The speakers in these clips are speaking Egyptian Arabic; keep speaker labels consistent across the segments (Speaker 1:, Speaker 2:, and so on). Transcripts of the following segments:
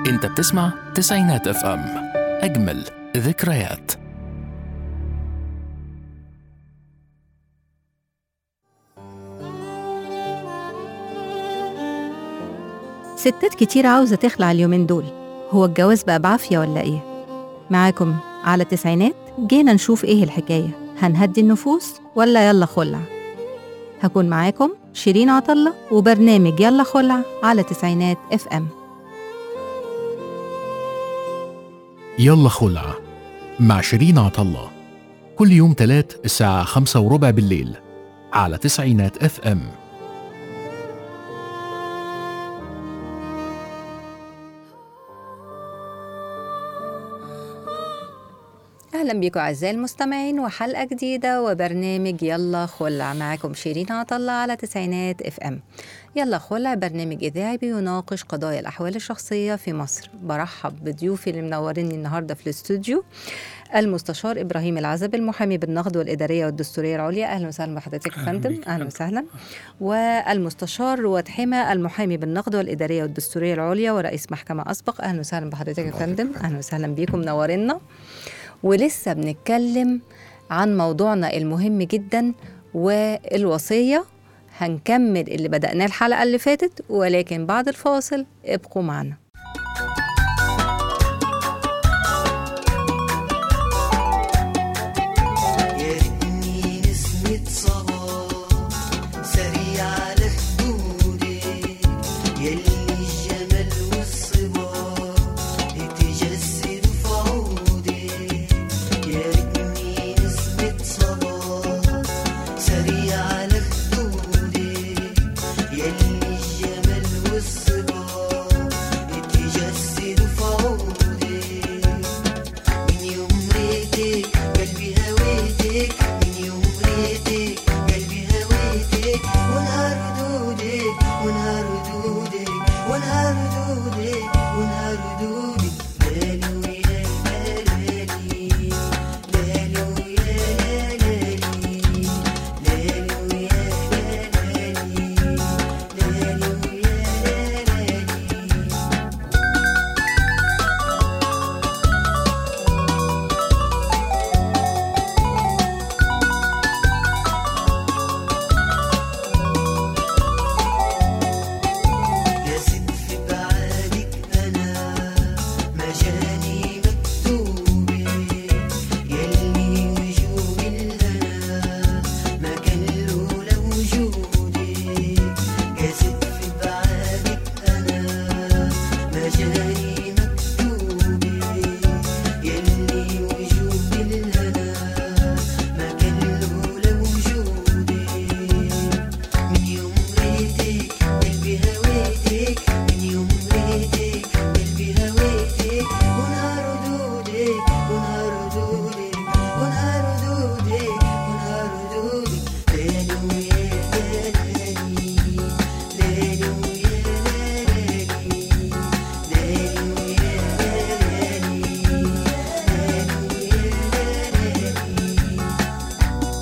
Speaker 1: انت بتسمع تسعينات اف ام اجمل ذكريات
Speaker 2: ستات كتير عاوزة تخلع اليومين دول هو الجواز بقى بعافية ولا إيه؟ معاكم على التسعينات جينا نشوف إيه الحكاية هنهدي النفوس ولا يلا خلع هكون معاكم شيرين عطلة وبرنامج يلا خلع على تسعينات اف ام
Speaker 1: يلا خلع مع شيرين عطلة كل يوم تلات الساعة خمسة وربع بالليل على تسعينات اف ام
Speaker 2: اهلا بيكم اعزائي المستمعين وحلقه جديده وبرنامج يلا خلع معاكم شيرين عطله على تسعينات اف ام يلا خلع برنامج اذاعي بيناقش قضايا الاحوال الشخصيه في مصر برحب بضيوفي اللي منوريني النهارده في الاستوديو المستشار ابراهيم العزب المحامي بالنقد والاداريه والدستوريه العليا اهلا وسهلا بحضرتك يا
Speaker 3: أهلاً
Speaker 2: فندم
Speaker 3: بيك.
Speaker 2: اهلا وسهلا والمستشار رواد حمى المحامي بالنقد والاداريه والدستوريه العليا ورئيس محكمه اسبق اهلا وسهلا بحضرتك يا فندم اهلا وسهلا بيكم منورينا ولسه بنتكلم عن موضوعنا المهم جدا والوصية هنكمل اللي بدأناه الحلقة اللي فاتت ولكن بعد الفاصل ابقوا معنا
Speaker 4: يا ريتني نسمة صباح سريع على خدودك يلي الجمال والصباح اتجسد في عودك يا ريتني نسمة صباح سريع على خدودك يلي الجمال والصباح اتجسد في عودك من يوم ريتك قلبي هويتك من يوم ريتك قلبي هويتك ونهار ردودك ونهار ردودك ونهار ردودك ونهار ردودك لالي ويا لالي لالي ويا لالي لالي ويا لالي لالي ويا لالي يا ست في بعادك أنا مجاني مكتوبة يلي وجوه الهنا ما كان لولا وجودك يا ست في بعادك أنا مجاني مكتوبة يلي وجوه الهنا ما كان لولا وجودك من يوم ريتك قلبي هويتك من يوم ريتك قلبي هويتك ونهار ردودك ونهار ردودك ونهار ردودك ونهار ردودك ليلي ويا ليلي ليلي ويا ليلي ليلي ويا ليلي ليلي ويا ليلي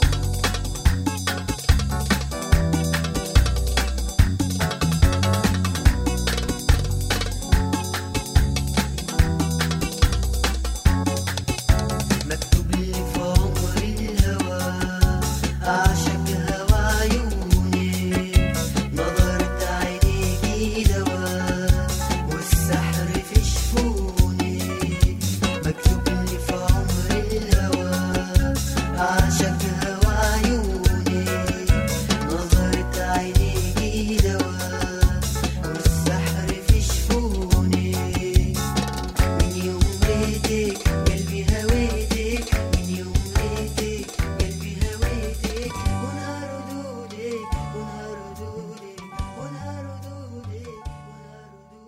Speaker 4: مكتوب لي في عمري الهوى أعشق هوى عيونك نظرت عينيكي دواء والسحر في شفونك مكتوب لي في عمري الهوى أعشق هوى عيونك نظرت عينيكي دواء والسحر في شفونك من يوم ريتك قلبي هويتك من يوم ريتك قلبي هويتك ونهار ردودك ونهار ردودك ونهار ردودك ونهار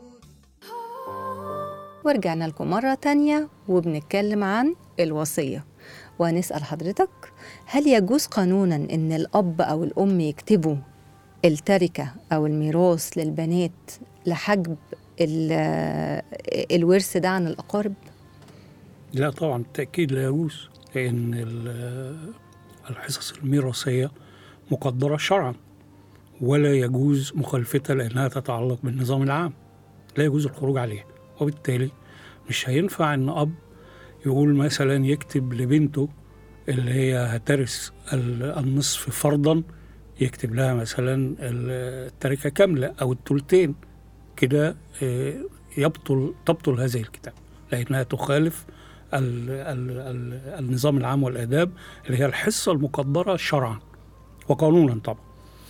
Speaker 4: ردودك
Speaker 2: ورجعنا لكم مرة تانية وبنتكلم عن الوصية وهنسأل حضرتك هل يجوز قانونا إن الأب أو الأم يكتبوا التركة أو الميراث للبنات لحجب ال- الورث ده عن الأقارب؟
Speaker 3: لا طبعا بالتأكيد لا يجوز لأن ال- الحصص الميراثية مقدرة شرعا ولا يجوز مخالفتها لأنها تتعلق بالنظام العام لا يجوز الخروج عليها وبالتالي مش هينفع ان اب يقول مثلا يكتب لبنته اللي هي هترث ال- النصف فرضا يكتب لها مثلا ال- التركه كامله او الثلثين كده آه، يبطل تبطل هذه الكتاب لانها تخالف ال ال ال النظام العام والاداب اللي هي الحصه المقدره شرعا وقانونا طبعا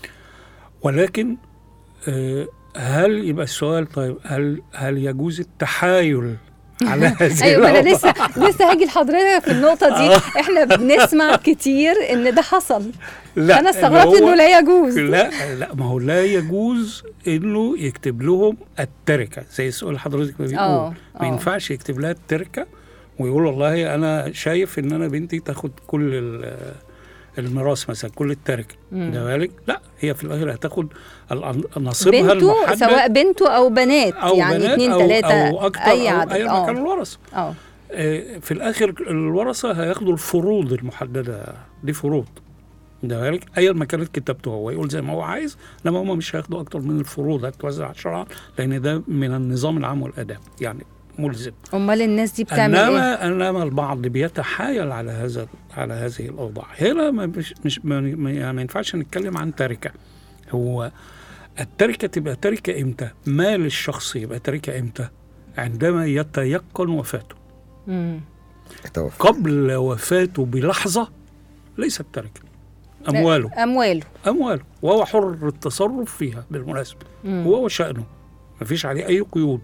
Speaker 3: ولكن آه، هل يبقى السؤال طيب هل هل يجوز التحايل على هذه
Speaker 2: ايوه ما انا
Speaker 3: الأوضاع؟
Speaker 2: لسه لسه هاجي لحضرتك في النقطه دي احنا بنسمع كتير ان ده حصل
Speaker 3: لا
Speaker 2: انا
Speaker 3: اللي
Speaker 2: استغربت
Speaker 3: هو-
Speaker 2: انه لا يجوز
Speaker 3: لا لا ما هو لا يجوز انه يكتب لهم التركه زي السؤال حضرتك ما
Speaker 2: آه،
Speaker 3: بيقول
Speaker 2: آه.
Speaker 3: ما ينفعش يكتب لها التركه ويقول والله انا شايف ان انا بنتي تاخد كل ال- الميراث مثلا كل التركه
Speaker 2: مم.
Speaker 3: ده بالك لا هي في الاخر هتاخد ال- نصيبها
Speaker 2: بنته
Speaker 3: المحدد
Speaker 2: سواء بنته او بنات
Speaker 3: او
Speaker 2: يعني
Speaker 3: بنات
Speaker 2: اتنين
Speaker 3: أو
Speaker 2: تلاته
Speaker 3: او اكتر
Speaker 2: اي
Speaker 3: أو
Speaker 2: عدد
Speaker 3: اي مكان
Speaker 2: اه
Speaker 3: الورثه
Speaker 2: اه
Speaker 3: آه، في الاخر الورثه هياخدوا الفروض المحدده دي فروض ده بالك ايا ما كانت كتابته هو يقول زي ما هو عايز لما هم مش هياخدوا اكتر من الفروض هتوزع شرعا لان ده من النظام العام والاداب يعني ملزم
Speaker 2: امال الناس دي بتعمل ايه؟
Speaker 3: انما انما البعض بيتحايل على هذا على هذه الاوضاع هنا ما مش مش ما ما- يعني ما ينفعش نتكلم عن تركه هو التركه تبقى تركه امتى؟ مال الشخص يبقى تركه امتى؟ عندما يتيقن وفاته
Speaker 2: مم.
Speaker 5: توفى
Speaker 3: قبل وفاته بلحظة ليست تركة أمواله
Speaker 2: امواله
Speaker 3: أمواله وهو حر التصرف فيها بالمناسبة
Speaker 2: مم.
Speaker 3: هو وشأنه مفيش عليه أي قيود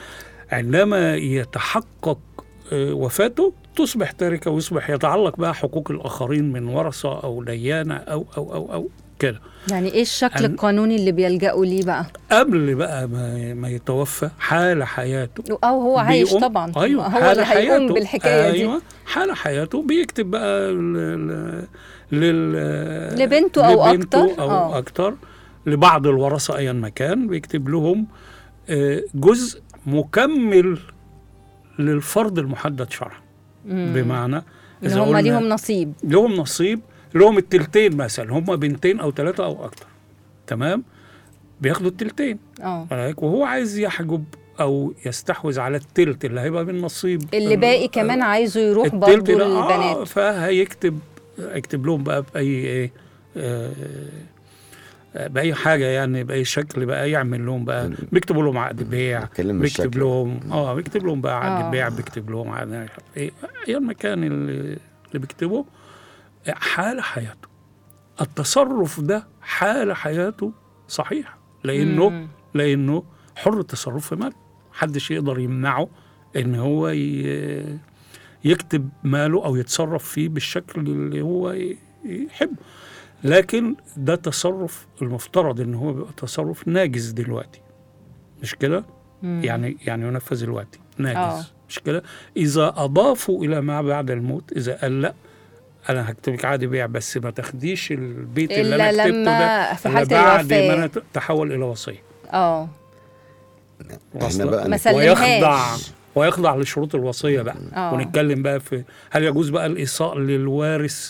Speaker 3: عندما يتحقق آه، وفاته تصبح تركة ويصبح يتعلق بقى حقوق الآخرين من ورثة أو ديانة أو أو أو أو كده
Speaker 2: يعني ايه الشكل
Speaker 3: أن-
Speaker 2: القانوني اللي بيلجأوا ليه بقى؟
Speaker 3: قبل بقى ما, ما يتوفى حال حياته
Speaker 2: او هو عايش
Speaker 3: بيقوم-
Speaker 2: طبعا
Speaker 3: ايوه
Speaker 2: هو
Speaker 3: حال
Speaker 2: اللي هيقوم
Speaker 3: حياته.
Speaker 2: بالحكايه دي
Speaker 3: ايوه حال حياته بيكتب بقى ل- ل- لل
Speaker 2: لبنته أو
Speaker 3: لبنته
Speaker 2: أكتر.
Speaker 3: او
Speaker 2: آه.
Speaker 3: اكتر لبعض الورثه ايا ما كان بيكتب لهم آه، جزء مكمل للفرض المحدد شرعا
Speaker 2: مم.
Speaker 3: بمعنى
Speaker 2: ان
Speaker 3: إذا
Speaker 2: هم
Speaker 3: قلنا
Speaker 2: ليهم نصيب
Speaker 3: لهم نصيب لهم التلتين مثلا هم بنتين او ثلاثه او اكتر تمام بياخدوا التلتين
Speaker 2: اه
Speaker 3: عليك وهو عايز يحجب او يستحوذ على التلت اللي هيبقى من نصيب
Speaker 2: اللي باقي كمان عايزه يروح
Speaker 3: التلت
Speaker 2: برضه
Speaker 3: ده، آه
Speaker 2: للبنات
Speaker 3: فهيكتب يكتب لهم بقى باي ايه آه، آه، باي حاجه يعني باي شكل بقى يعمل لهم بقى بيكتب لهم عقد بيع
Speaker 5: بتكلم
Speaker 3: بيكتب
Speaker 5: بالشكل.
Speaker 3: لهم اه بيكتب لهم بقى عقد
Speaker 2: آه.
Speaker 3: بيع بيكتب لهم عقد مش عارف ايه ايا ما كان اللي, اللي بيكتبه حال حياته التصرف ده حال حياته صحيح لانه
Speaker 2: مم.
Speaker 3: لانه حر التصرف في ماله محدش يقدر يمنعه ان هو ي- يكتب ماله او يتصرف فيه بالشكل اللي هو ي- يحبه لكن ده تصرف المفترض ان هو بيبقى تصرف ناجز دلوقتي مش كده
Speaker 2: مم.
Speaker 3: يعني يعني ينفذ دلوقتي ناجز
Speaker 2: آه.
Speaker 3: مش كده اذا اضافوا الى ما بعد الموت اذا قال لا انا هكتب لك عقد بيع بس ما تاخديش البيت اللي
Speaker 2: إلا
Speaker 3: انا كتبته
Speaker 2: لما
Speaker 3: ده
Speaker 2: في
Speaker 3: إلا
Speaker 2: حالة
Speaker 3: بعد ما
Speaker 2: الوفاة.
Speaker 3: انا ت- تحول الى وصيه
Speaker 2: اه
Speaker 5: احنا
Speaker 3: واصلة؟
Speaker 5: بقى
Speaker 2: ما
Speaker 5: نك-
Speaker 2: سلمهاش.
Speaker 3: ويخضع ويخضع لشروط الوصيه بقى
Speaker 2: آه.
Speaker 3: ونتكلم بقى في هل يجوز بقى الايصاء للوارث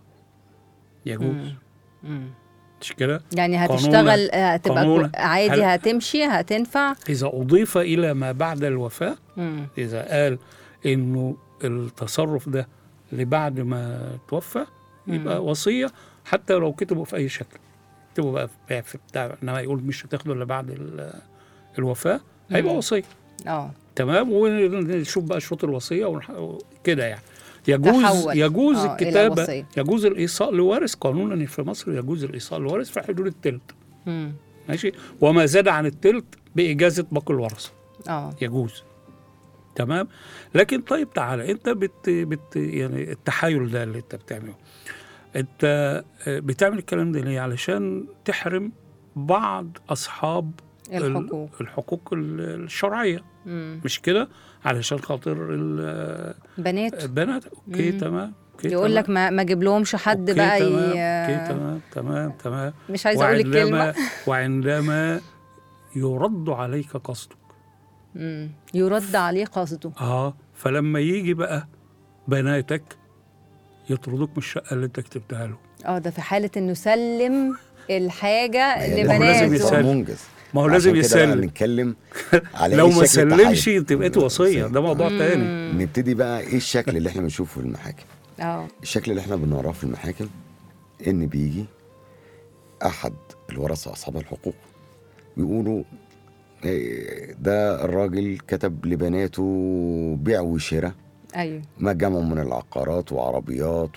Speaker 3: يجوز
Speaker 2: مم. مم.
Speaker 3: مش كده
Speaker 2: يعني
Speaker 3: قانونا-
Speaker 2: هتشتغل آه، هتبقى
Speaker 3: قانونا.
Speaker 2: كو- عادي
Speaker 3: هل-
Speaker 2: هتمشي هتنفع
Speaker 3: اذا اضيف الى ما بعد الوفاه
Speaker 2: مم.
Speaker 3: اذا قال انه التصرف ده لبعد ما توفى يبقى وصيه حتى لو كتبوا في اي شكل كتبوا بقى في- في بتاع انما يقول مش هتاخده الا بعد ال- الوفاه هيبقى
Speaker 2: مم.
Speaker 3: وصيه
Speaker 2: اه
Speaker 3: تمام ونشوف بقى شروط الوصيه ونح- كده يعني يجوز
Speaker 2: تحول.
Speaker 3: يجوز
Speaker 2: آه، إلى
Speaker 3: الكتابه
Speaker 2: وصية.
Speaker 3: يجوز الايصاء لوارث قانونا في مصر يجوز الايصاء لوارث في حدود التلت
Speaker 2: مم.
Speaker 3: ماشي وما زاد عن التلت باجازه باقي الورثه
Speaker 2: اه
Speaker 3: يجوز تمام لكن طيب تعالى انت بت, بت يعني التحايل ده اللي انت بتعمله انت آه، بتعمل الكلام ده ليه علشان تحرم بعض اصحاب ال-
Speaker 2: الحقوق
Speaker 3: الحقوق ال- الشرعيه
Speaker 2: مم.
Speaker 3: مش كده علشان خاطر ال-
Speaker 2: بنات
Speaker 3: البنات اوكي
Speaker 2: مم.
Speaker 3: تمام أوكي
Speaker 2: يقول
Speaker 3: تمام.
Speaker 2: لك ما ما اجيب لهمش حد
Speaker 3: أوكي
Speaker 2: بقى
Speaker 3: تمام.
Speaker 2: ي...
Speaker 3: اوكي تمام تمام تمام
Speaker 2: مش عايزه اقول الكلمه
Speaker 3: وعندما وعندما يرد عليك قصدك
Speaker 2: مم. يرد عليه قصده
Speaker 3: اه فلما يجي بقى بناتك يطردوك من الشقه اللي انت كتبتها له
Speaker 2: اه ده في حاله انه سلم الحاجه
Speaker 5: يعني
Speaker 3: هو لازم
Speaker 2: لبناته
Speaker 3: يسلم.
Speaker 5: هو منجز
Speaker 3: ما هو لازم
Speaker 5: عشان كده بقى
Speaker 3: يسلم.
Speaker 5: نتكلم على
Speaker 3: لو
Speaker 5: إيه
Speaker 3: ما
Speaker 5: شكل التحايل.
Speaker 3: سلمش تبقى وصيه ده موضوع تاني
Speaker 5: نبتدي بقى ايه الشكل اللي احنا بنشوفه في المحاكم
Speaker 2: اه
Speaker 5: الشكل اللي احنا بنراه في المحاكم ان بيجي احد الورثه اصحاب الحقوق بيقولوا إيه، ده الراجل كتب لبناته بيع وشراء
Speaker 2: ايوه
Speaker 5: ما جمعوا من العقارات وعربيات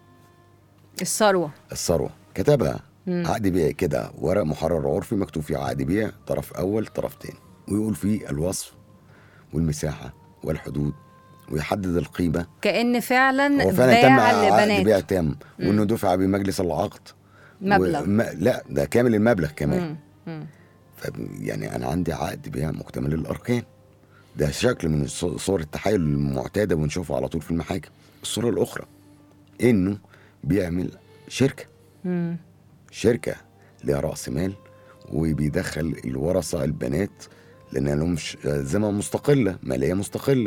Speaker 2: الثروه
Speaker 5: والثروه كتبها عقد بيع كده ورق محرر عرفي مكتوب فيه عقد بيع طرف اول طرف تاني ويقول فيه الوصف والمساحه والحدود ويحدد القيمه
Speaker 2: كأن فعلا
Speaker 5: هو فعلا تم
Speaker 2: باع
Speaker 5: عقد بيع
Speaker 2: لبنات
Speaker 5: تام وانه دفع بمجلس العقد
Speaker 2: مبلغ.
Speaker 5: وم... لا ده كامل المبلغ كمان
Speaker 2: مم. مم.
Speaker 5: ف يعني انا عندي عقد بيع مكتمل الاركان ده شكل من الص- صور التحايل المعتاده بنشوفها على طول في المحاكم الصوره الاخرى انه بيعمل شركه
Speaker 2: مم.
Speaker 5: شركه ليها راس مال وبيدخل الورثه البنات لان لهم ش- ذمه مستقله ماليه مستقله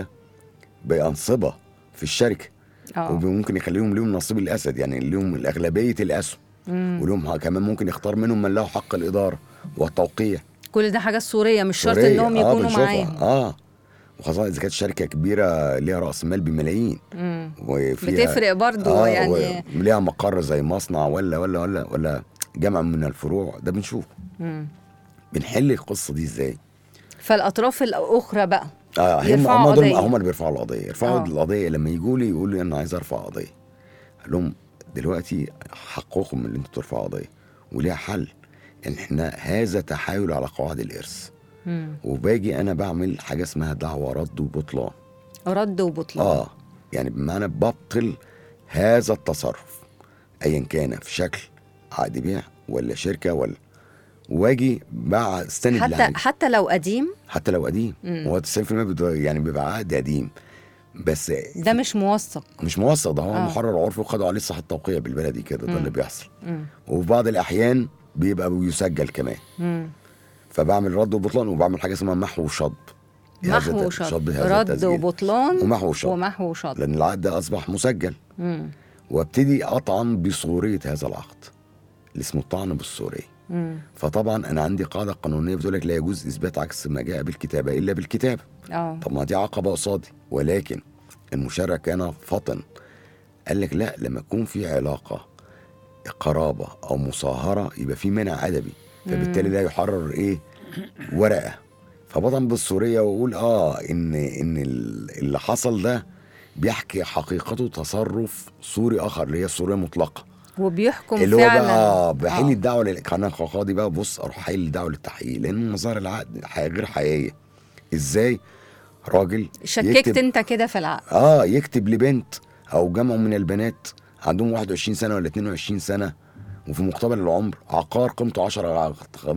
Speaker 5: بانصبه في الشركه
Speaker 2: اه
Speaker 5: وممكن يخليهم ليهم نصيب الاسد يعني ليهم الاغلبيه الاسهم
Speaker 2: مم.
Speaker 5: ولهم ح- كمان ممكن يختار منهم من له حق الاداره والتوقيع
Speaker 2: كل ده حاجات سوريه مش شرط
Speaker 5: سورية.
Speaker 2: انهم
Speaker 5: آه
Speaker 2: يكونوا
Speaker 5: بنشوفها.
Speaker 2: معاهم
Speaker 5: اه وخاصه اذا كانت شركه كبيره ليها راس مال بملايين
Speaker 2: مم.
Speaker 5: وفيها
Speaker 2: بتفرق برضو
Speaker 5: آه
Speaker 2: يعني
Speaker 5: ليها مقر زي مصنع ولا ولا ولا ولا جمع من الفروع ده بنشوفه
Speaker 2: مم.
Speaker 5: بنحل القصه دي ازاي؟
Speaker 2: فالاطراف الاخرى بقى
Speaker 5: اه هم
Speaker 2: يرفعوا
Speaker 5: هم دول
Speaker 2: قضية.
Speaker 5: هم اللي بيرفعوا القضيه يرفعوا
Speaker 2: آه.
Speaker 5: القضيه لما يجوا لي يقولوا لي انا عايز ارفع قضيه اقول لهم دلوقتي حقكم ان انتوا ترفعوا قضيه وليها حل ان احنا هذا تحايل على قواعد الارث
Speaker 2: مم.
Speaker 5: وباجي انا بعمل حاجه اسمها دعوه رد وبطلان
Speaker 2: رد وبطلان
Speaker 5: اه يعني بمعنى ببطل هذا التصرف ايا كان في شكل عقد بيع ولا شركه ولا واجي بقى استند
Speaker 2: حتى
Speaker 5: لحاجة.
Speaker 2: حتى لو قديم
Speaker 5: حتى لو قديم
Speaker 2: مم.
Speaker 5: هو 90% بيبقى- يعني بيبقى عقد قديم بس
Speaker 2: ده مش موثق
Speaker 5: مش موثق ده هو
Speaker 2: آه.
Speaker 5: محرر عرفي وخدوا عليه صحه توقيع بالبلدي كده ده اللي بيحصل
Speaker 2: مم.
Speaker 5: وفي بعض الاحيان بيبقى بيسجل كمان
Speaker 2: مم.
Speaker 5: فبعمل رد وبطلان وبعمل حاجه اسمها محو وشطب هذا
Speaker 2: محو
Speaker 5: الت-
Speaker 2: وشطب
Speaker 5: شطب هذا
Speaker 2: رد
Speaker 5: التسجيل.
Speaker 2: وبطلان
Speaker 5: ومحو وشطب
Speaker 2: ومحو وشطب
Speaker 5: لان العقد ده اصبح مسجل
Speaker 2: مم.
Speaker 5: وابتدي اطعن بصوريه هذا العقد اللي اسمه الطعن بالصوريه
Speaker 2: مم.
Speaker 5: فطبعا انا عندي قاعده قانونيه بتقول لك لا يجوز اثبات عكس ما جاء بالكتابه الا بالكتابه
Speaker 2: اه
Speaker 5: طب ما دي عقبه قصادي ولكن المشرع كان فطن قال لك لا لما يكون في علاقه قرابه او مصاهره يبقى في منع ادبي فبالتالي لا يحرر ايه ورقه فبطن بالسوريه واقول اه ان ان ال- اللي حصل ده بيحكي حقيقته تصرف سوري اخر اللي هي السوريه المطلقه
Speaker 2: وبيحكم
Speaker 5: اللي هو
Speaker 2: فعلا
Speaker 5: بقى اه بحيل
Speaker 2: آه.
Speaker 5: الدعوه لل- كان قاضي بقى بص اروح حيل الدعوه للتحقيق لان مظاهر العقد ح- غير حقيقيه ازاي راجل
Speaker 2: شككت
Speaker 5: يكتب
Speaker 2: انت كده في العقد
Speaker 5: اه يكتب لبنت او جمع من البنات عندهم 21 سنه ولا 22 سنه وفي مقتبل العمر عقار قيمته 10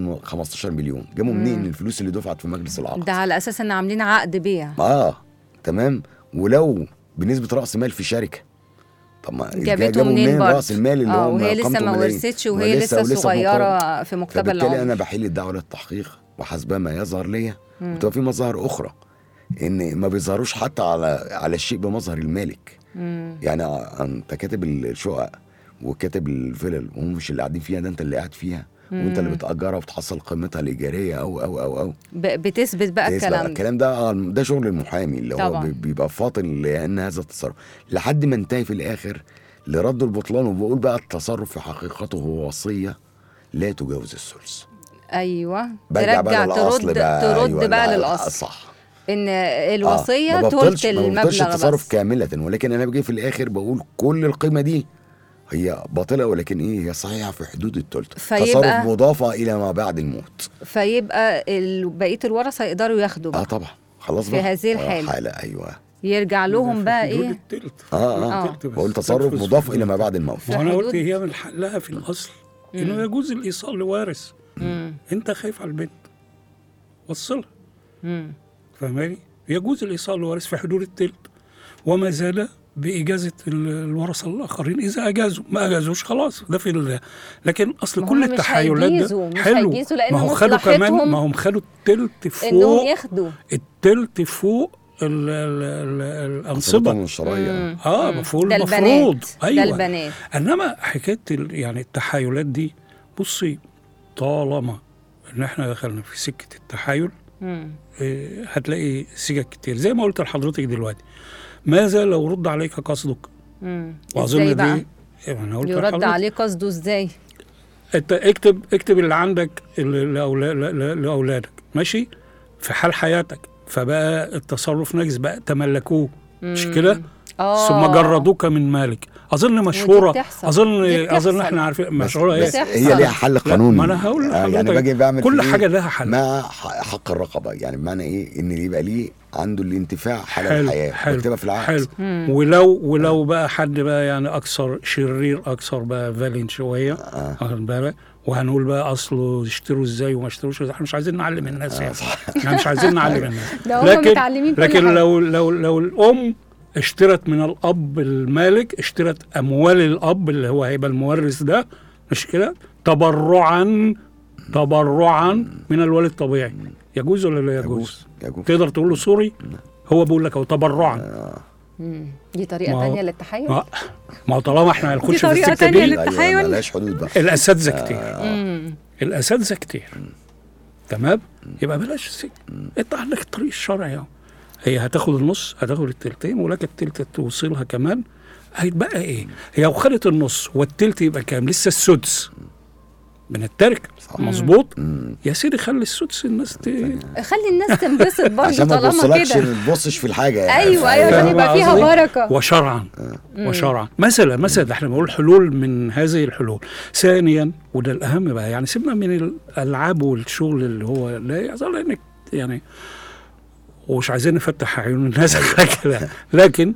Speaker 5: 15 مليون جابوا منين الفلوس اللي دفعت في مجلس العقد
Speaker 2: ده على اساس ان عاملين عقد بيع
Speaker 5: اه تمام ولو بنسبه راس مال في شركه طب ما
Speaker 2: جابته
Speaker 5: جابوا
Speaker 2: منين برضه
Speaker 5: راس المال اللي
Speaker 2: اه
Speaker 5: هو
Speaker 2: وهي لسه
Speaker 5: قيمته
Speaker 2: ما
Speaker 5: ملايين.
Speaker 2: ورثتش وهي لسه
Speaker 5: ولسه في
Speaker 2: صغيره
Speaker 5: مقر.
Speaker 2: في مقتبل
Speaker 5: فبالتالي انا
Speaker 2: العمر
Speaker 5: بحيل الدعوه للتحقيق وحسب ما يظهر ليا وتبقى في مظاهر اخرى ان ما بيظهروش حتى على على الشيء بمظهر المالك
Speaker 2: مم.
Speaker 5: يعني انت كاتب الشقق وكاتب الفلل وهم مش اللي قاعدين فيها ده انت اللي قاعد فيها وانت اللي بتاجرها وبتحصل قيمتها الايجاريه او او او او
Speaker 2: ب- بتثبت بقى
Speaker 5: تسمع
Speaker 2: الكلام ده
Speaker 5: الكلام ده آه، ده شغل المحامي اللي هو
Speaker 2: طبعاً.
Speaker 5: بي- بيبقى فاطن لان هذا التصرف لحد ما انتهي في الاخر لرد البطلان وبقول بقى التصرف في حقيقته هو وصيه لا تجاوز الثلث
Speaker 2: ايوه
Speaker 5: برجع
Speaker 2: ترجع
Speaker 5: بقى للأصل
Speaker 2: ترد
Speaker 5: بقى
Speaker 2: ترد
Speaker 5: أيوة
Speaker 2: بقى
Speaker 5: لا،
Speaker 2: للاصل
Speaker 5: صح
Speaker 2: ان
Speaker 5: آه،
Speaker 2: الوصيه
Speaker 5: ما
Speaker 2: تلت
Speaker 5: ببطلش- ما ببطلش
Speaker 2: المبلغ
Speaker 5: التصرف
Speaker 2: بس
Speaker 5: كامله ولكن انا باجي في الاخر بقول كل القيمه دي هي باطله ولكن ايه هي صحيحه في حدود الثلث
Speaker 2: فيبقى-
Speaker 5: تصرف مضافه الى ما بعد الموت
Speaker 2: فيبقى ال- بقيه الورثه يقدروا ياخدوا
Speaker 5: اه
Speaker 2: بقى
Speaker 5: طبعا خلاص
Speaker 2: في
Speaker 5: بقى
Speaker 2: هذه
Speaker 5: آه،
Speaker 2: الحالة.
Speaker 5: حاله ايوه
Speaker 2: يرجع لهم
Speaker 3: في
Speaker 2: بقى
Speaker 3: حدود
Speaker 2: ايه
Speaker 3: التلت
Speaker 5: اه
Speaker 2: آه.
Speaker 5: اه
Speaker 3: التلت بس.
Speaker 5: بقول تصرف
Speaker 3: تنفذ
Speaker 5: مضاف
Speaker 3: في
Speaker 5: الى ما بعد الموت
Speaker 3: ما انا
Speaker 2: حدود-
Speaker 3: قلت هي من حلها في الاصل انه يجوز الايصال لوارث
Speaker 2: مم.
Speaker 3: انت خايف على البنت وصلها
Speaker 2: مم.
Speaker 3: فاهماني يجوز الايصال لوارث في حدود التلت وما زال باجازه ال- الورثه الاخرين اذا اجازوا ما اجازوش خلاص ده في ال- لكن اصل
Speaker 2: ما
Speaker 3: كل
Speaker 2: هم مش
Speaker 3: التحايلات
Speaker 2: هيجيزوا،
Speaker 3: ده
Speaker 2: مش
Speaker 3: حلو
Speaker 2: هيجيزوا لأن
Speaker 3: ما هو خدوا
Speaker 2: مصلحتهم
Speaker 3: كمان ما هم خدوا التلت
Speaker 2: انهم
Speaker 3: فوق
Speaker 2: ياخدوا
Speaker 3: التلت فوق ال ال ال الانصبه
Speaker 5: من الشرعيه
Speaker 3: اه مفهوم
Speaker 2: ده
Speaker 3: المفروض
Speaker 2: البنات
Speaker 3: ايوه
Speaker 2: ده البنات
Speaker 3: انما حكايه ال- يعني التحايلات دي بصي طالما ان احنا دخلنا في سكه التحايل
Speaker 2: مم.
Speaker 3: إيه، هتلاقي سكك كتير زي ما قلت لحضرتك دلوقتي ماذا لو رد عليك قصدك
Speaker 2: مم.
Speaker 3: واظن
Speaker 2: ازاي بقى
Speaker 3: دي إيه، ما انا قلت
Speaker 2: يرد
Speaker 3: لحضرتك.
Speaker 2: عليه قصده ازاي
Speaker 3: انت اكتب اكتب اللي عندك اللي لأولا- ل- ل- لاولادك ماشي في حال حياتك فبقى التصرف نجس بقى تملكوه مش
Speaker 2: مم.
Speaker 3: كده
Speaker 2: اه
Speaker 3: ثم جردوك من مالك اظن مشهوره
Speaker 2: بتحصل.
Speaker 3: اظن
Speaker 2: دي بتحصل.
Speaker 3: اظن احنا عارفين
Speaker 5: بس,
Speaker 3: مشهوره
Speaker 5: بس
Speaker 3: ايه
Speaker 2: بتحصل.
Speaker 5: هي ليها حل
Speaker 3: لا،
Speaker 5: قانوني
Speaker 3: ما انا هقول
Speaker 5: آه، يعني
Speaker 3: لحضرتك
Speaker 5: باجي بعمل
Speaker 3: كل
Speaker 5: في إيه؟
Speaker 3: حاجه لها حل
Speaker 5: مع ح- حق الرقبه يعني بمعنى ايه ان يبقى ليه عنده الانتفاع حال
Speaker 3: حلو
Speaker 5: الحياه
Speaker 3: حلو
Speaker 5: بكتبها في العقد
Speaker 3: حلو ولو ولو بقى حد بقى يعني اكثر شرير اكثر بقى فالين شويه
Speaker 5: آه.
Speaker 3: واخد بالك وهنقول بقى اصله يشتروا ازاي وما يشتروش ازاي احنا مش عايزين نعلم الناس يعني احنا مش عايزين نعلم الناس
Speaker 2: ده هم
Speaker 3: لكن
Speaker 2: متعلمين كل
Speaker 3: لكن
Speaker 2: حاجة.
Speaker 3: لو لو لو الام اشترت من الاب المالك اشترت اموال الاب اللي هو هيبقى المورث ده مش كده تبرعا تبرعا من الوالد الطبيعي يجوز ولا لا يجوز؟
Speaker 5: يجوز يجوز
Speaker 3: تقدر تقول له سوري هو بيقول لك هو تبرعا
Speaker 2: مم. دي طريقه
Speaker 3: ما هو-
Speaker 2: تانية للتحايل
Speaker 3: ما ما هو طالما احنا هنخش في
Speaker 2: طريقة
Speaker 3: السكه
Speaker 2: تانية
Speaker 3: دي
Speaker 2: لل- التحايل؟
Speaker 5: أيوة ملهاش حدود بقى
Speaker 3: الاساتذه كتير
Speaker 2: مم.
Speaker 3: الاساتذه كتير تمام يبقى بلاش السجن انت عندك الطريق الشرعي اهو هي هتاخد النص هتاخد التلتين ولك التلت توصلها كمان هيتبقى ايه هي لو خدت النص والتلت يبقى كام لسه السدس من التركه مظبوط
Speaker 5: مم.
Speaker 3: يا سيدي خلي السدس الناس ت...
Speaker 2: خلي الناس تنبسط برضه
Speaker 5: عشان ما
Speaker 2: طالما
Speaker 5: تبصلكش
Speaker 2: كده
Speaker 5: ما تبصش في الحاجه يعني
Speaker 2: ايوه ايوه عشان
Speaker 3: فاهم
Speaker 2: يبقى فيها
Speaker 3: قصدي؟
Speaker 2: بركه
Speaker 3: وشرعا وشرعا مثلا مثلا احنا بنقول حلول من هذه الحلول ثانيا وده الاهم بقى يعني سيبنا من الالعاب والشغل اللي هو لا يظل انك يعني ومش عايزين نفتح عيون الناس على كده لكن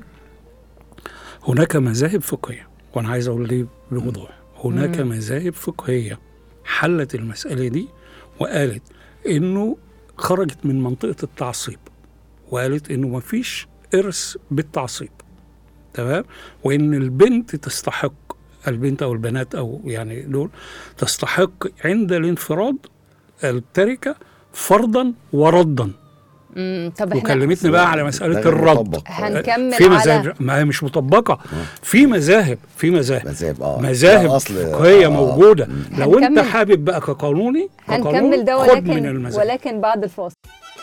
Speaker 3: هناك مذاهب فقهيه وانا عايز اقول دي بوضوح هناك مذاهب فقهيه حلت المساله دي وقالت انه خرجت من منطقه التعصيب وقالت انه ما فيش ارث بالتعصيب تمام وان البنت تستحق البنت او البنات او يعني دول تستحق عند الانفراد التركه فرضا وردا
Speaker 2: مم. طب احنا
Speaker 3: وكلمتني بقى على مساله
Speaker 5: ده غير
Speaker 3: الرد
Speaker 5: مطبق.
Speaker 2: هنكمل
Speaker 3: في
Speaker 2: على-
Speaker 3: مذاهب ما هي مش مطبقه في مذاهب في مذاهب
Speaker 5: مذاهب اه
Speaker 3: مذاهب
Speaker 5: ده أصل-
Speaker 3: فقهيه
Speaker 5: آه.
Speaker 3: موجوده لو انت
Speaker 2: هنكمل-
Speaker 3: حابب بقى كقانوني كقانون
Speaker 2: هنكمل ده
Speaker 3: خد من
Speaker 2: ولكن
Speaker 3: المذاهب
Speaker 2: ولكن بعد الفاصل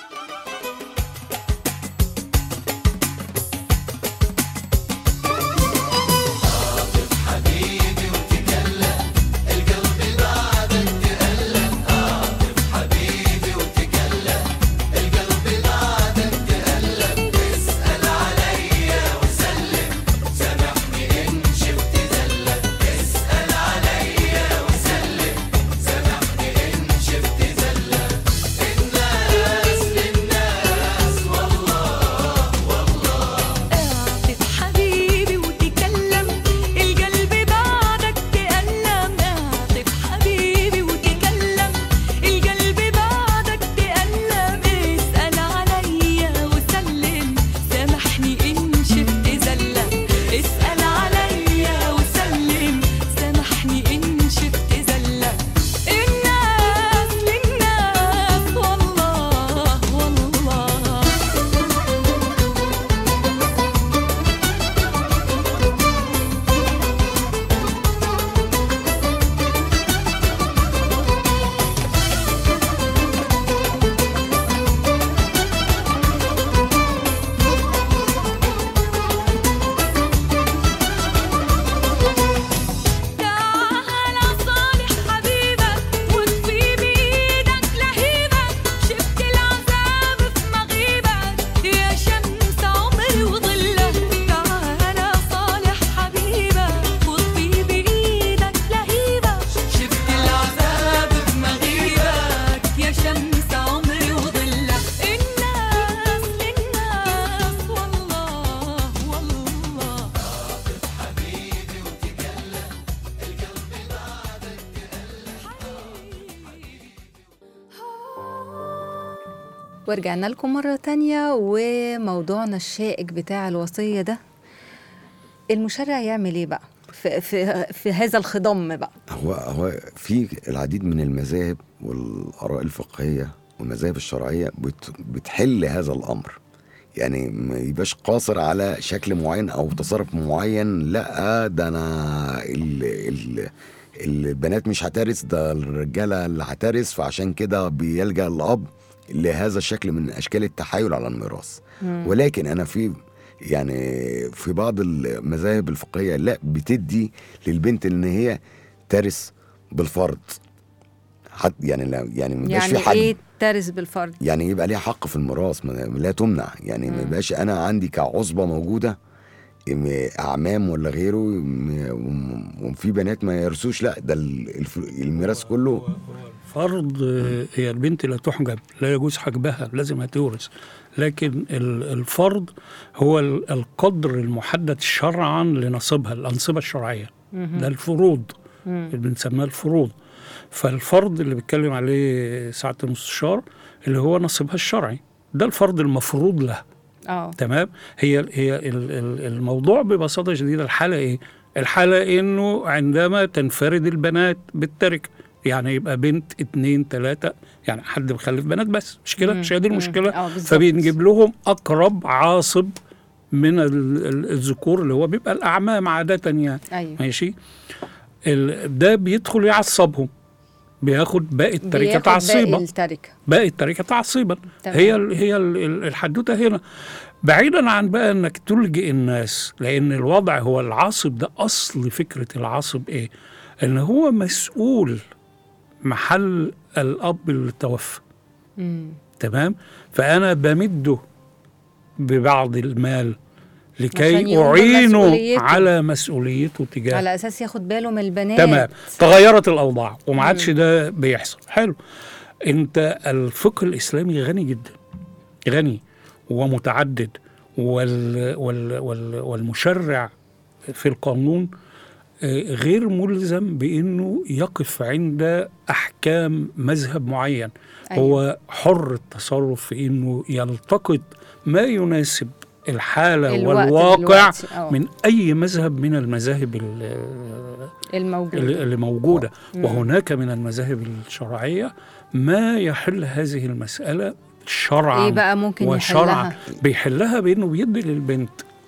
Speaker 6: اعطف حبيبي وتكلم القلب بعدك تألم اعطف حبيبي وتكلم القلب بعدك تألم اسأل عليا وسلم سامحني إن شفت زلة اسأل عليا وسلم سامحني إن شفت زلة الناس للناس والله والله تعال صالح حبيبك واطفي بإيدك لهيبك شفت العذاب في مغيبك يا شمس عمري وظلك تعال صالح حبيبك واطفي بإيدك لهيبك شفت العذاب في مغيبك يا شمس عمري وظلك الناس للناس والله والله
Speaker 2: ورجعنا لكم مرة تانية وموضوعنا الشائك بتاع الوصية ده المشرع يعمل ايه بقى في, في, في هذا الخضم بقى
Speaker 5: هو هو في العديد من المذاهب والاراء الفقهيه والمذاهب الشرعيه بت بتحل هذا الامر يعني ما يبقاش قاصر على شكل معين او تصرف معين لا ده انا ال ال البنات مش هترث ده الرجاله اللي هترث فعشان كده بيلجا الاب لهذا الشكل من اشكال التحايل على الميراث ولكن انا في يعني في بعض المذاهب الفقهيه لا بتدي للبنت ان هي ترث بالفرض حد يعني لا يعني ما يبقاش
Speaker 2: يعني
Speaker 5: في حد
Speaker 2: ايه ترث بالفرد
Speaker 5: يعني يبقى ليها حق في الميراث ما- لا تمنع يعني ما يبقاش انا عندي كعصبه موجوده م- اعمام ولا غيره م- وفي بنات ما يرثوش لا ده ال- الف- الميراث كله
Speaker 3: فرض آه، هي البنت لا تحجب لا يجوز حجبها لازم هتورث لكن ال- الفرض هو ال- القدر المحدد شرعا لنصيبها الأنصبة الشرعية ده الفروض اللي بنسميها الفروض فالفرض اللي بيتكلم عليه ساعة المستشار اللي هو نصيبها الشرعي ده الفرض المفروض له
Speaker 2: اه
Speaker 3: تمام هي هي ال- ال- الموضوع ببساطه شديده الحاله ايه؟ الحاله انه عندما تنفرد البنات بالتركه يعني يبقى بنت اتنين تلاته يعني حد مخلف بنات بس مش كده؟ مش هي دي المشكله؟
Speaker 2: اه بالظبط.
Speaker 3: فبنجيب لهم اقرب عاصب من ال- ال- الذكور اللي هو بيبقى الاعمام عاده يعني
Speaker 2: ايوه
Speaker 3: ماشي ال- ده بيدخل يعصبهم بياخد باقي التركه
Speaker 2: بياخد
Speaker 3: تعصيبا
Speaker 2: باقي التركه
Speaker 3: باقي التركه تعصيبا
Speaker 2: تمام.
Speaker 3: هي ال هي ال- ال- الحدوته هنا بعيدا عن بقى انك تلجئ الناس لان الوضع هو العاصب ده اصل فكره العاصب ايه؟ ان هو مسؤول محل الاب اللي توفى
Speaker 2: مم.
Speaker 3: تمام؟ فانا بمده ببعض المال
Speaker 2: عشان
Speaker 3: لكي
Speaker 2: يقوم
Speaker 3: اعينه
Speaker 2: بمسؤوليته.
Speaker 3: على مسؤوليته تجاه
Speaker 2: على اساس ياخد باله من البنات
Speaker 3: تمام تغيرت الاوضاع وما عادش ده بيحصل حلو انت الفقه الاسلامي غني جدا غني ومتعدد وال وال وال والمشرع في القانون آه، غير ملزم بانه يقف عند احكام مذهب معين
Speaker 2: أيوة.
Speaker 3: هو حر التصرف في انه يلتقط ما يناسب الحاله
Speaker 2: الوقت
Speaker 3: والواقع
Speaker 2: دلوقتي، آه.
Speaker 3: من اي مذهب من المذاهب ال-
Speaker 2: الموجود
Speaker 3: اللي اللي موجوده وهناك من المذاهب الشرعيه ما يحل هذه المساله شرعا
Speaker 2: ايه بقى ممكن
Speaker 3: وشرعا
Speaker 2: يحلها
Speaker 3: بيحلها بانه بيدي للبنت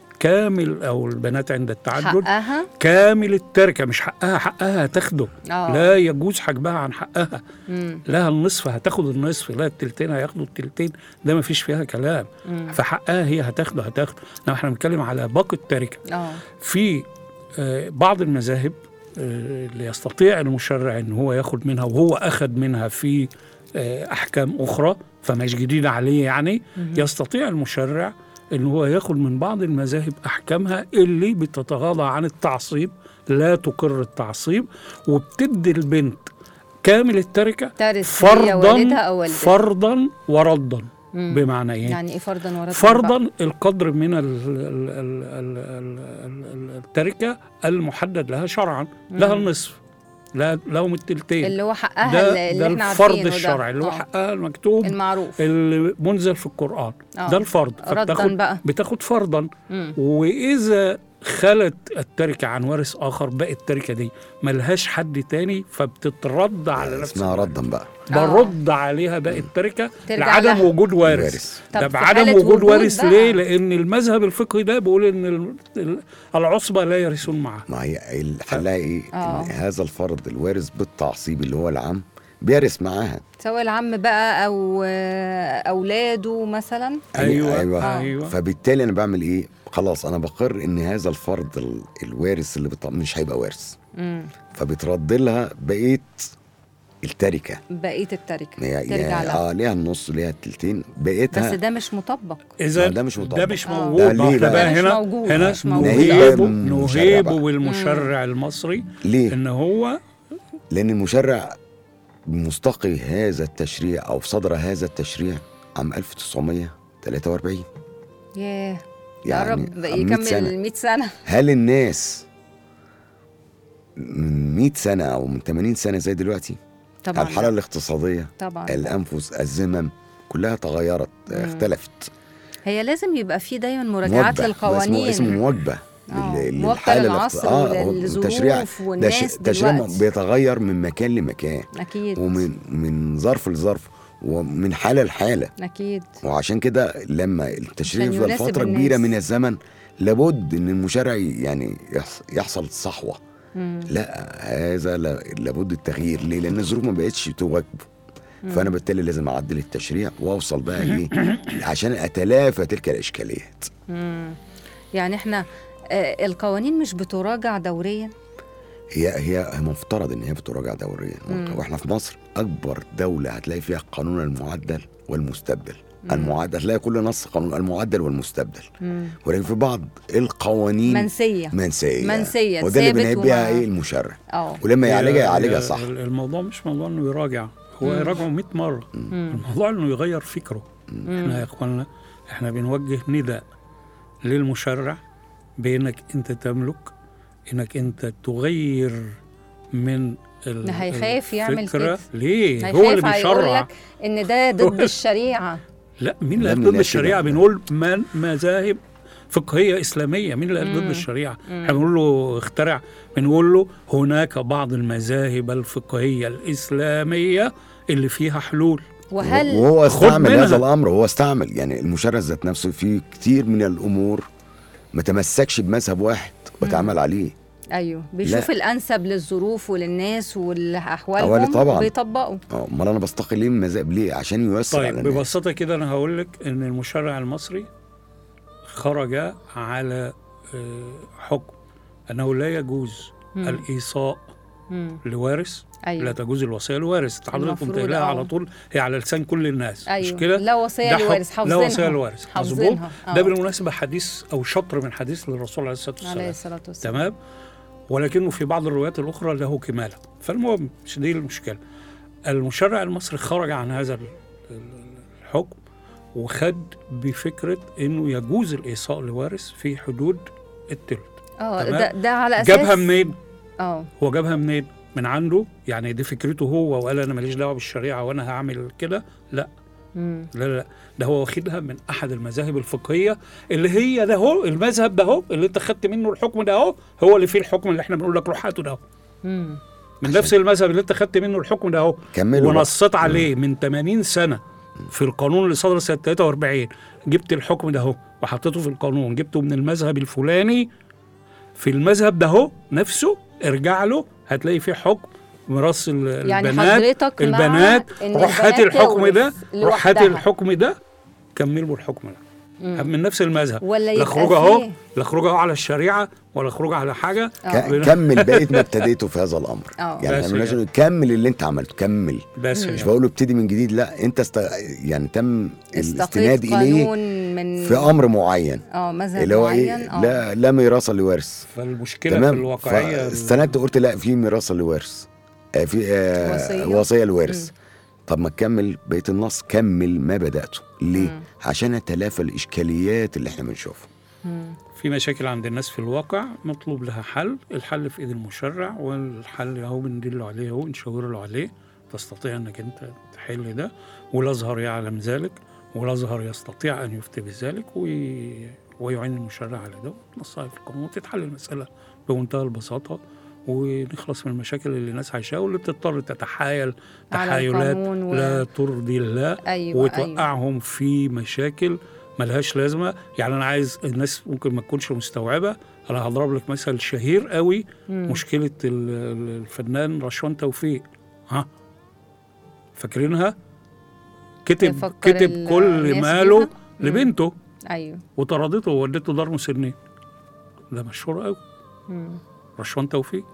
Speaker 3: كامل او البنات عند التعدد
Speaker 2: حقها
Speaker 3: كامل التركه مش حقها حقها هتاخده
Speaker 2: اه
Speaker 3: لا يجوز حجبها عن حقها
Speaker 2: مم.
Speaker 3: لها النصف هتاخد النصف لا التلتين هياخدوا التلتين ده ما فيش فيها كلام
Speaker 2: مم.
Speaker 3: فحقها هي هتاخده هتاخده انما احنا بنتكلم على باقي التركه
Speaker 2: اه
Speaker 3: في آه، بعض المذاهب آه، اللي يستطيع المشرع ان هو ياخد منها وهو اخذ منها في آه، احكام اخرى فمش جديده عليه يعني يستطيع المشرع ان هو ياخد من بعض المذاهب احكامها اللي بتتغاضى عن التعصيب لا تقر التعصيب وبتدي البنت كامل التركه
Speaker 2: ترث هي والدها
Speaker 3: فرضا
Speaker 2: او والدها
Speaker 3: فرضا وردا
Speaker 2: مم.
Speaker 3: بمعنى ايه؟
Speaker 2: يعني ايه فرضا وردا بقى؟
Speaker 3: فرضا القدر من ال ال ال ال ال ال التركه المحدد لها شرعا لها النصف لا لهم التلتين
Speaker 2: اللي هو حقها
Speaker 3: ده,
Speaker 2: اللي
Speaker 3: ده
Speaker 2: احنا
Speaker 3: الفرض
Speaker 2: عارفينه ده.
Speaker 3: الشرعي اللي هو
Speaker 2: آه.
Speaker 3: حقها المكتوب
Speaker 2: المعروف
Speaker 3: اللي منزل في القرآن
Speaker 2: آه.
Speaker 3: ده الفرض
Speaker 2: ردا
Speaker 3: فبتاخد
Speaker 2: بقى.
Speaker 3: بتاخد فرضا
Speaker 2: مم.
Speaker 3: وإذا خلت التركة عن وارث آخر باقي التركة دي ملهاش حد تاني فبتترد على نفس
Speaker 5: اسمها ردا بقى
Speaker 3: برد عليها باقي التركه
Speaker 2: ترجع
Speaker 3: لعدم
Speaker 2: لها.
Speaker 3: وجود وارث
Speaker 5: وارث.
Speaker 2: طب
Speaker 3: ده
Speaker 2: في
Speaker 3: بعدم
Speaker 2: حالة
Speaker 3: وجود
Speaker 2: وجود
Speaker 3: وارث
Speaker 2: بقى.
Speaker 3: ليه؟ لان المذهب الفقهي ده بيقول ان ال- ال- العصبه لا يرثون معها
Speaker 5: ما هي حلها ايه؟
Speaker 2: آه.
Speaker 5: إن هذا الفرد الوارث بالتعصيب اللي هو العم بيرث معاها
Speaker 2: سواء العم بقى او آه، اولاده مثلا
Speaker 3: ايوه
Speaker 5: أيوة.
Speaker 2: آه.
Speaker 3: ايوه
Speaker 5: فبالتالي انا بعمل ايه؟ خلاص انا بقر ان هذا الفرد ال- الوارث اللي بط... مش هيبقى وارث
Speaker 2: مم.
Speaker 5: فبترد لها بقيه التركه
Speaker 2: بقيه التركه
Speaker 5: يعني
Speaker 2: ترجع لها
Speaker 5: اه ليها النص ليها التلتين
Speaker 2: بس
Speaker 5: بقيتها
Speaker 2: ده مش مطبق
Speaker 3: اذا
Speaker 5: آه، ده مش مطبق.
Speaker 3: ده مش
Speaker 2: آه.
Speaker 3: موجود
Speaker 5: ده ليه
Speaker 3: احنا
Speaker 5: بقى؟
Speaker 3: بقى
Speaker 2: ده مش
Speaker 3: هنا
Speaker 2: موجود،
Speaker 3: هنا
Speaker 2: مش موجود.
Speaker 3: نهيبه
Speaker 5: المشرع
Speaker 3: نهيبه
Speaker 5: بقى.
Speaker 3: بالمشرع المصري
Speaker 5: ليه؟
Speaker 3: ان هو
Speaker 5: لان المشرع مستقي هذا التشريع او صدر هذا التشريع عام 1943
Speaker 2: ياه
Speaker 5: يعني
Speaker 2: قرب
Speaker 5: عن 100
Speaker 2: يكمل
Speaker 5: سنة.
Speaker 2: 100 سنه
Speaker 5: هل الناس من 100 سنه او من 80 سنه زي دلوقتي
Speaker 2: طبعا
Speaker 5: الحاله الاقتصاديه
Speaker 2: طبعا
Speaker 5: الانفس الذمم كلها تغيرت اختلفت
Speaker 2: هي لازم يبقى في دايما مراجعات
Speaker 5: موجبة.
Speaker 2: للقوانين
Speaker 5: اسمه, اسمه موجبه
Speaker 2: آه،
Speaker 5: لل-
Speaker 2: موافقة
Speaker 5: للحالة
Speaker 2: للعصر
Speaker 5: الاقتص- آه، هو
Speaker 2: وللظروف
Speaker 5: التشريع ده ش-
Speaker 2: والناس
Speaker 5: التشريع
Speaker 2: دلوقتي.
Speaker 5: بيتغير من مكان لمكان
Speaker 2: اكيد
Speaker 5: ومن من ظرف لظرف ومن حاله لحاله
Speaker 2: اكيد
Speaker 5: وعشان كده لما التشريع
Speaker 2: عشان
Speaker 5: في
Speaker 2: يناسب
Speaker 5: فتره
Speaker 2: الناس.
Speaker 5: كبيره من الزمن لابد ان المشرع يعني يحص- يحصل صحوه لا هذا لا- لابد التغيير ليه لان الظروف ما بقتش تواكبه فانا بالتالي لازم اعدل التشريع واوصل بقى ايه عشان اتلافى تلك الاشكاليات
Speaker 2: يعني احنا آه، القوانين مش بتراجع دوريا
Speaker 5: هي هي هي مفترض ان هي بتراجع دوريا واحنا في مصر اكبر دوله هتلاقي فيها قانون المعدل والمستبدل المعدل هتلاقي كل نص قانون المعدل والمستبدل ولكن في بعض القوانين
Speaker 2: منسيه
Speaker 5: منسيه
Speaker 2: منسية،
Speaker 5: وده اللي
Speaker 2: ثابت
Speaker 5: بنهيب بيها
Speaker 2: وما-
Speaker 5: ايه المشرع
Speaker 2: اه
Speaker 5: ولما يعالجها
Speaker 3: هي-
Speaker 5: يعالجها
Speaker 3: هي
Speaker 5: صح
Speaker 3: الموضوع مش موضوع انه يراجع هو يراجعه 100 مره الموضوع انه يغير فكره احنا يا اخوانا احنا بنوجه نداء للمشرع بانك انت تملك انك انت تغير من ال-
Speaker 2: هيخاف يعمل
Speaker 3: الفكرة.
Speaker 2: كده.
Speaker 3: ليه هو اللي
Speaker 2: هيخاف هيقول
Speaker 3: بيشرع
Speaker 2: لك ان ده ضد الشريعه
Speaker 3: لا مين اللي
Speaker 5: لا،
Speaker 3: قال
Speaker 5: من
Speaker 3: ضد
Speaker 5: لا
Speaker 3: الشريعه
Speaker 5: كده.
Speaker 3: بنقول من مذاهب فقهيه اسلاميه مين اللي قال ضد الشريعه احنا بنقول له اخترع بنقول له هناك بعض المذاهب الفقهيه الاسلاميه اللي فيها حلول
Speaker 2: وهل
Speaker 5: وهو
Speaker 3: خد
Speaker 5: استعمل
Speaker 3: منها.
Speaker 5: هذا الامر هو استعمل يعني المشرع ذات نفسه في كتير من الامور ما تمسكش بمذهب واحد وتعمل عليه
Speaker 2: ايوه بيشوف الانسب للظروف وللناس والاحوالهم
Speaker 5: أولي طبعاً.
Speaker 2: بيطبقوا
Speaker 5: اه امال انا بستقل ليه من مذاهب ليه عشان ييسر
Speaker 3: طيب
Speaker 5: على الناس
Speaker 3: ببساطه كده انا هقول لك ان المشرع المصري خرج على آه، حكم انه لا يجوز الايصاء
Speaker 2: مم.
Speaker 3: لوارث
Speaker 2: أيوة.
Speaker 3: لا تجوز الوصيه لوارث حضرتك
Speaker 2: المفروض
Speaker 3: كنت قايلها
Speaker 2: آه.
Speaker 3: على طول هي على لسان كل الناس
Speaker 2: ايوه
Speaker 3: مش كده
Speaker 2: لا وصيه
Speaker 3: ده حق-
Speaker 2: لوارث
Speaker 3: لا
Speaker 2: حافظينها
Speaker 3: وصيه لوارث مظبوط
Speaker 2: حافظينها
Speaker 3: ده
Speaker 2: آه.
Speaker 3: بالمناسبه حديث او شطر من حديث للرسول عليه الصلاه
Speaker 2: عليه
Speaker 3: والسلام
Speaker 2: الصلاه والسلام
Speaker 3: تمام ولكنه في بعض الروايات الاخرى له كماله فالمهم مش دي المشكله المشرع المصري خرج عن هذا ال- ال- الحكم وخد بفكره انه يجوز الايصاء لوارث في حدود التلت
Speaker 2: اه
Speaker 3: تمام.
Speaker 2: ده, ده على اساس
Speaker 3: جابها منين
Speaker 2: اه
Speaker 3: هو جابها منين من عنده يعني دي فكرته هو وقال انا ماليش دعوه بالشريعه وانا هعمل كده لا
Speaker 2: مم.
Speaker 3: لا لا ده هو واخدها من احد المذاهب الفقهيه اللي هي ده هو المذهب ده هو اللي انت خدت منه الحكم ده هو هو اللي فيه الحكم اللي احنا بنقول لك روح هاته ده هو
Speaker 2: مم.
Speaker 3: من نفس المذهب اللي انت خدت منه الحكم ده اهو
Speaker 5: كملوا بقى.
Speaker 3: ونصت عليه من 80 سنه في القانون اللي صدر سنه 43 جبت الحكم ده اهو وحطيته في القانون جبته من المذهب الفلاني في المذهب ده اهو نفسه ارجع له هتلاقي فيه حكم ميراث ال-
Speaker 2: يعني
Speaker 3: البنات
Speaker 2: حضرتك مع
Speaker 3: البنات
Speaker 2: إن
Speaker 3: روح هات
Speaker 2: البنات
Speaker 3: الحكم ده
Speaker 2: تورث
Speaker 3: روح هات
Speaker 2: لوحدها.
Speaker 3: الحكم ده كمل له الحكم ده من نفس المذهب
Speaker 2: ولا
Speaker 3: لا
Speaker 2: يبقى
Speaker 3: خروج اهو
Speaker 2: فيه-
Speaker 3: لا خروج اهو على الشريعه ولا خروج على حاجه
Speaker 5: ك- كمل بقيه ما ابتديته في هذا الامر
Speaker 2: اه.
Speaker 5: يعني
Speaker 3: بس
Speaker 5: احنا لازم
Speaker 3: كده.
Speaker 5: كمل اللي انت عملته كمل
Speaker 3: بس
Speaker 5: مش بقول له ابتدي من جديد لا انت است... يعني تم الاستناد
Speaker 2: استقيت
Speaker 5: اليه
Speaker 2: قانون من
Speaker 5: في امر معين
Speaker 2: اه مذهب
Speaker 5: اللي هو
Speaker 2: معين
Speaker 5: ايه
Speaker 2: اه
Speaker 5: لا لا ميراث لوارث
Speaker 3: فالمشكله في
Speaker 5: تمام
Speaker 3: الواقعيه
Speaker 5: فاستندت قلت لا في ميراث لوارث آه في آه
Speaker 2: وصية.
Speaker 5: وصيه لوارث طب ما تكمل بقيه النص كمل ما بداته ليه عشان اتلافى الاشكاليات اللي احنا بنشوفها
Speaker 3: في مشاكل عند الناس في الواقع مطلوب لها حل الحل في ايد المشرع والحل اهو بندله عليه اهو نشاور له عليه تستطيع انك انت تحل ده والازهر يعلم ذلك والازهر يستطيع ان يفتي بذلك وي... ويعين المشرع على ده وتنصها في القانون وتتحل المساله بمنتهى البساطه ونخلص من المشاكل اللي الناس عايشاها واللي بتضطر تتحايل
Speaker 2: على
Speaker 3: تحايلات
Speaker 2: القانون و-
Speaker 3: لا ترضي الله
Speaker 2: ايوه
Speaker 3: وتوقعهم في مشاكل ملهاش لازمه يعني انا عايز الناس ممكن ما تكونش مستوعبه انا هضرب لك مثل شهير قوي مشكله ال- ال- الفنان رشوان توفيق ها فاكرينها كتب
Speaker 2: تفكر
Speaker 3: كتب
Speaker 2: ال-
Speaker 3: كل
Speaker 2: الناس
Speaker 3: ماله
Speaker 2: بيها؟ مم.
Speaker 3: لبنته
Speaker 2: ايوه
Speaker 3: وطردته وودته دار مسنين ده مشهور قوي
Speaker 2: مم.
Speaker 3: رشوان توفيق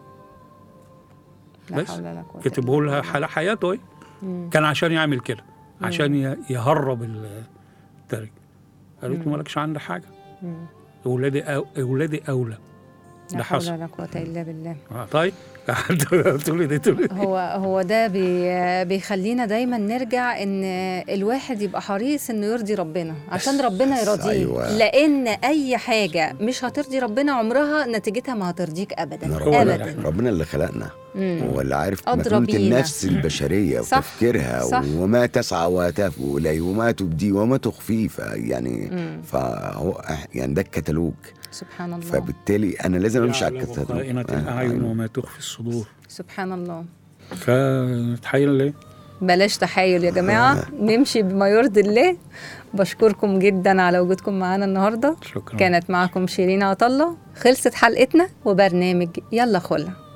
Speaker 2: لا
Speaker 3: بس
Speaker 2: حول ولا قوه
Speaker 3: كتبه
Speaker 2: إلا
Speaker 3: لها
Speaker 2: بالله.
Speaker 3: على حياته اهي
Speaker 2: مم.
Speaker 3: كان عشان يعمل كده عشان ي- يهرب ال- الترك قالت له مالكش عندي حاجه
Speaker 2: مم.
Speaker 3: اولادي أو اولادي اولى
Speaker 2: لا
Speaker 3: ده
Speaker 2: حول
Speaker 3: حصل
Speaker 2: ولا قوه الا بالله
Speaker 3: آه، طيب تقولي دي تقولي دي.
Speaker 2: هو هو ده بي بيخلينا دايما نرجع ان الواحد يبقى حريص انه يرضي ربنا عشان ربنا
Speaker 5: بس
Speaker 2: يرضيه
Speaker 5: أيوة.
Speaker 2: لان اي حاجه مش هترضي ربنا عمرها نتيجتها ما هترضيك
Speaker 5: إن
Speaker 2: ابدا
Speaker 3: هو ده
Speaker 2: ابدا
Speaker 5: ربنا اللي خلقنا
Speaker 2: مم.
Speaker 5: هو اللي عارف
Speaker 2: أدرى
Speaker 5: مكنونة
Speaker 2: بينا.
Speaker 5: النفس البشرية
Speaker 2: صح،
Speaker 5: وتفكيرها
Speaker 2: صح.
Speaker 5: وما تسعى وتفو إليه وما تبدي وما تخفيه يعني
Speaker 2: مم.
Speaker 5: فهو إح- يعني ده الكتالوج
Speaker 2: سبحان الله
Speaker 5: فبالتالي أنا لازم أمشي على
Speaker 3: يعلم
Speaker 5: الكتالوج
Speaker 3: خائنة
Speaker 5: آه،
Speaker 3: الأعين
Speaker 5: أيوة.
Speaker 3: وما تخفي الصدور
Speaker 2: سبحان الله
Speaker 3: فتحيل ليه؟
Speaker 2: بلاش تحايل يا جماعه نمشي بما يرضي الله بشكركم جدا على وجودكم معانا النهارده
Speaker 3: شكرا
Speaker 2: كانت معكم شيرين عطله خلصت حلقتنا وبرنامج يلا خلع